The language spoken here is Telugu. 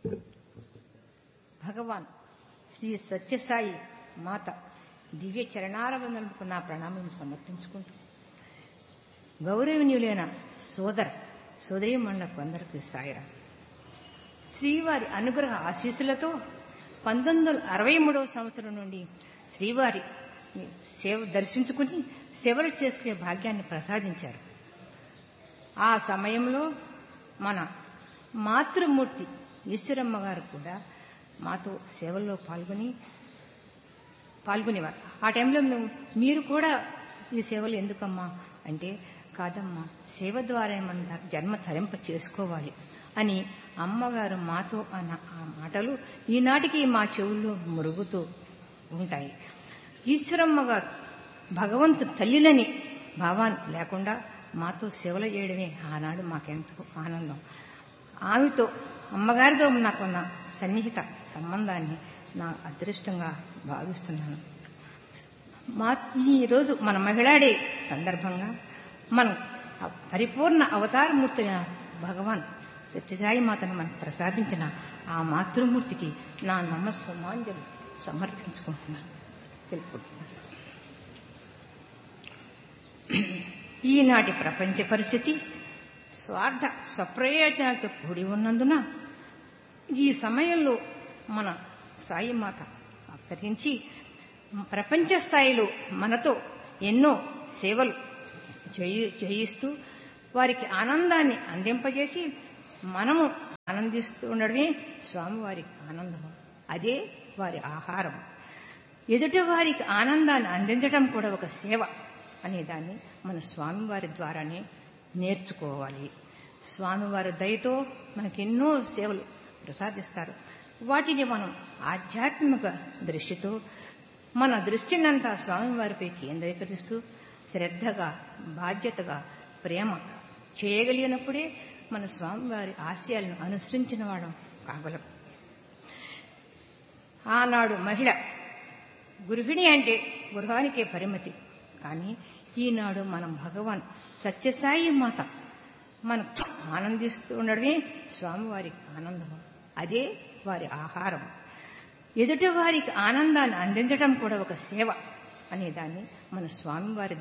భగవాన్ శ్రీ సత్యసాయి మాత దివ్య చరణారవందనకు నా ప్రణామం సమర్పించుకుంటూ గౌరవనీయులైన సోదర సోదరీమణులకు అందరికీ సాయిరా శ్రీవారి అనుగ్రహ ఆశీస్సులతో పంతొమ్మిది వందల అరవై మూడవ సంవత్సరం నుండి శ్రీవారి సేవ దర్శించుకుని సేవలు చేసుకునే భాగ్యాన్ని ప్రసాదించారు ఆ సమయంలో మన మాతృమూర్తి ఈశ్వరమ్మ గారు కూడా మాతో సేవల్లో పాల్గొని పాల్గొనేవారు ఆ టైంలో మేము మీరు కూడా ఈ సేవలు ఎందుకమ్మా అంటే కాదమ్మా సేవ ద్వారా మనం జన్మ తరింప చేసుకోవాలి అని అమ్మగారు మాతో అన్న ఆ మాటలు ఈనాటికి మా చెవుల్లో మురుగుతూ ఉంటాయి ఈశ్వరమ్మ గారు భగవంతు తల్లిలని భావాన్ని లేకుండా మాతో సేవలు చేయడమే ఆనాడు మాకెంతో ఆనందం ఆమెతో అమ్మగారితో నాకున్న సన్నిహిత సంబంధాన్ని నా అదృష్టంగా భావిస్తున్నాను మా ఈరోజు మన మహిళాడే సందర్భంగా మనం పరిపూర్ణ అవతారమూర్తి భగవాన్ సత్యసాయి మాతను మనకు ప్రసాదించిన ఆ మాతృమూర్తికి నా నమస్సుమాంజలి సమర్పించుకుంటున్నాను తెలుపుకుంటున్నాను ఈనాటి ప్రపంచ పరిస్థితి స్వార్థ స్వప్రయోజనాలతో కూడి ఉన్నందున ఈ సమయంలో మన సాయి మాత అవతరించి ప్రపంచ స్థాయిలో మనతో ఎన్నో సేవలు చేయిస్తూ వారికి ఆనందాన్ని అందింపజేసి మనము ఆనందిస్తూ ఉండడమే స్వామివారికి ఆనందము అదే వారి ఆహారం ఎదుటి వారికి ఆనందాన్ని అందించడం కూడా ఒక సేవ అనే దాన్ని మన స్వామివారి ద్వారానే నేర్చుకోవాలి స్వామివారి దయతో మనకి ఎన్నో సేవలు ప్రసాదిస్తారు వాటిని మనం ఆధ్యాత్మిక దృష్టితో మన దృష్టినంతా స్వామివారిపై కేంద్రీకరిస్తూ శ్రద్ధగా బాధ్యతగా ప్రేమ చేయగలిగినప్పుడే మన స్వామివారి ఆశయాలను అనుసరించిన వాడు కాగలం ఆనాడు మహిళ గృహిణి అంటే గృహానికే పరిమితి కానీ ఈనాడు మనం భగవాన్ సత్యసాయి మాత మనం ఆనందిస్తూ ఉండడమే స్వామివారికి ఆనందము అదే వారి ఆహారం ఎదుటి వారికి ఆనందాన్ని అందించడం కూడా ఒక సేవ అనే దాన్ని మన స్వామివారి